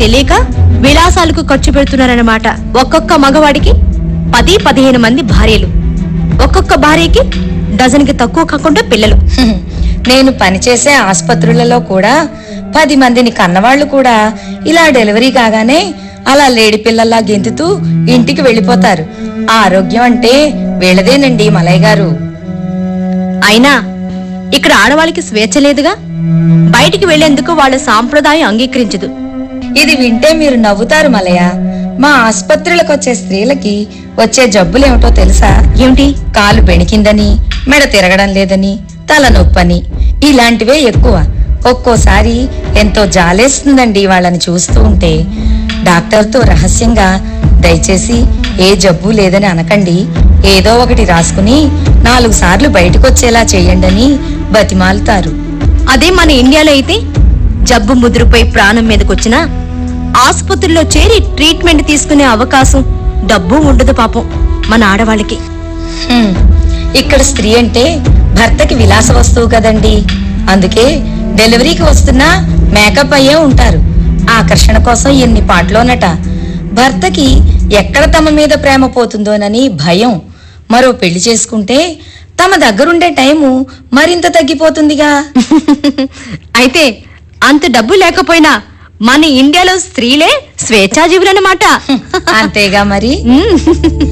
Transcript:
తెలియక విలాసాలకు ఖర్చు పెడుతున్నారన్నమాట ఒక్కొక్క మగవాడికి పది పదిహేను మంది భార్యలు ఒక్కొక్క భార్యకి డజన్కి తక్కువ కాకుండా పిల్లలు హ్మ్. నేను పనిచేసే ఆసుపత్రులలో కూడా పది మందిని కన్నవాళ్లు కూడా ఇలా డెలివరీ కాగానే అలా లేడి పిల్లల్లా గెంతుతూ ఇంటికి వెళ్ళిపోతారు ఆరోగ్యం అంటే వీళ్ళదేనండి మలయ్య గారు అయినా ఇక్కడ ఆడవాళ్ళకి స్వేచ్ఛ లేదుగా బయటికి వెళ్లేందుకు వాళ్ళ సాంప్రదాయం అంగీకరించదు ఇది వింటే మీరు నవ్వుతారు మలయ మా ఆసుపత్రులకు వచ్చే స్త్రీలకి వచ్చే జబ్బులేమిటో తెలుసా ఏమిటి కాలు బెణికిందని మెడ తిరగడం లేదని తల నొప్పని ఇలాంటివే ఎక్కువ ఒక్కోసారి ఎంతో జాలేస్తుందండి వాళ్ళని చూస్తూ ఉంటే డాక్టర్తో రహస్యంగా దయచేసి ఏ జబ్బు లేదని అనకండి ఏదో ఒకటి రాసుకుని నాలుగు సార్లు బయటకొచ్చేలా చేయండని బతిమాలుతారు అదే మన ఇండియాలో అయితే జబ్బు ముదురుపై ప్రాణం మీదకొచ్చినా ఆసుపత్రిలో చేరి ట్రీట్మెంట్ తీసుకునే అవకాశం డబ్బు ఉండదు పాపం మన ఆడవాళ్ళకి హ్మ్. ఇక్కడ స్త్రీ అంటే భర్తకి విలాస వస్తువు కదండి అందుకే డెలివరీకి వస్తున్నా మేకప్ అయ్యే ఉంటారు ఆకర్షణ కోసం ఎన్ని పాటలోనట భర్తకి ఎక్కడ తమ మీద ప్రేమ పోతుందోనని భయం మరో పెళ్లి చేసుకుంటే తమ దగ్గరుండే టైము మరింత తగ్గిపోతుందిగా అయితే అంత డబ్బు లేకపోయినా మన ఇండియాలో స్త్రీలే స్వేచ్ఛాజీవులన్నమాట అంతేగా మరి మ్మ్.